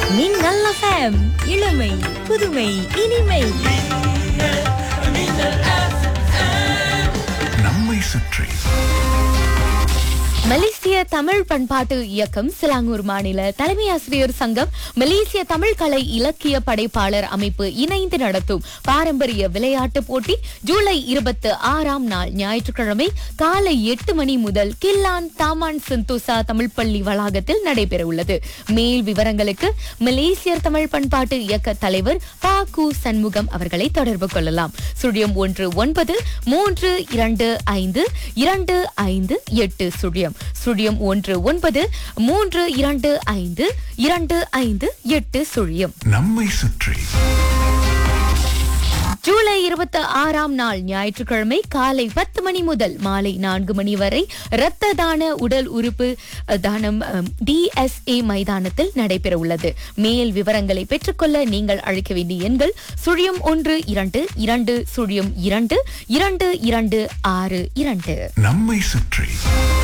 மின்னல் எஃப்எம் இளமை புதுமை இனிமை நம்மை சுற்றி மலேசிய தமிழ் பண்பாட்டு இயக்கம் சிலாங்கூர் மாநில தலைமை ஆசிரியர் சங்கம் மலேசிய தமிழ் கலை இலக்கிய படைப்பாளர் அமைப்பு இணைந்து நடத்தும் பாரம்பரிய விளையாட்டு போட்டி ஜூலை இருபத்தி ஆறாம் நாள் ஞாயிற்றுக்கிழமை காலை எட்டு மணி முதல் கில்லான் தாமான் சிந்தூசா தமிழ் பள்ளி வளாகத்தில் நடைபெறவுள்ளது மேல் விவரங்களுக்கு மலேசியர் தமிழ் பண்பாட்டு இயக்க தலைவர் பா கு சண்முகம் அவர்களை தொடர்பு கொள்ளலாம் சுழியம் ஒன்று ஒன்பது மூன்று இரண்டு ஐந்து இரண்டு ஐந்து எட்டு சுழியம் சுழியம் ஒன்று ஒன்பது மூன்று இரண்டு ஐந்து இரண்டு ஐந்து எட்டு சுழியம் நம்மை சுற்றி ஜூலை இருபத்தி ஆறாம் நாள் ஞாயிற்றுக்கிழமை காலை பத்து மணி முதல் மாலை நான்கு மணி வரை இரத்த தான உடல் உறுப்பு அஹ், தானம் டிஎஸ்ஏ மைதானத்தில் நடைபெற உள்ளது மேல் விவரங்களை பெற்றுக்கொள்ள நீங்கள் அழைக்க வேண்டிய எண்கள் சுழியம் ஒன்று இரண்டு இரண்டு சுழியம் இரண்டு இரண்டு இரண்டு ஆறு இரண்டு நம்மை சுற்றி